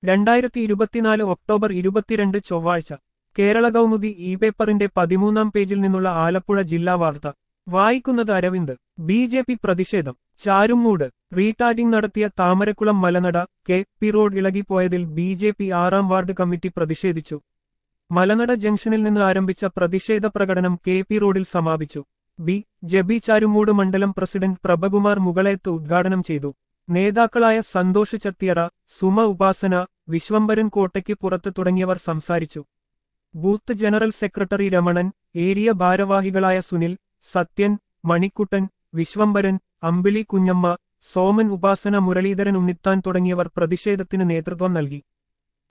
രണ്ടായിരത്തി ഇരുപത്തിനാല് ഒക്ടോബർ ഇരുപത്തിരണ്ട് ചൊവ്വാഴ്ച കേരള കൗമുദി ഇ പേപ്പറിന്റെ പതിമൂന്നാം പേജിൽ നിന്നുള്ള ആലപ്പുഴ ജില്ലാ വാർത്ത വായിക്കുന്നത് അരവിന്ദ് ബി ജെ പി പ്രതിഷേധം ചാരുമൂട് റീടാഗിംഗ് നടത്തിയ Thamarakulam Malanada K P road ഇളകിപ്പോയതിൽ ബി ജെ പി ആറാം വാർഡ് കമ്മിറ്റി പ്രതിഷേധിച്ചു മലനട ജംഗ്ഷനിൽ നിന്ന് ആരംഭിച്ച പ്രതിഷേധ പ്രകടനം കെ പി റോഡിൽ സമാപിച്ചു ബി ജബി ചാരുമൂട് മണ്ഡലം പ്രസിഡന്റ് പ്രഭകുമാർ മുകളയത്ത് ഉദ്ഘാടനം ചെയ്തു നേതാക്കളായ സന്തോഷ് ചത്തിയറ സുമ ഉപാസന വിശ്വംഭരൻ കോട്ടയ്ക്ക് പുറത്ത് തുടങ്ങിയവർ സംസാരിച്ചു booth general secretary Ramanan area ഭാരവാഹികളായ സുനിൽ സത്യൻ മണിക്കുട്ടൻ വിശ്വംഭരൻ അമ്പിളി കുഞ്ഞമ്മ സോമൻ ഉപാസന മുരളീധരൻ ഉണ്ണിത്താൻ തുടങ്ങിയവർ പ്രതിഷേധത്തിന് നേതൃത്വം നൽകി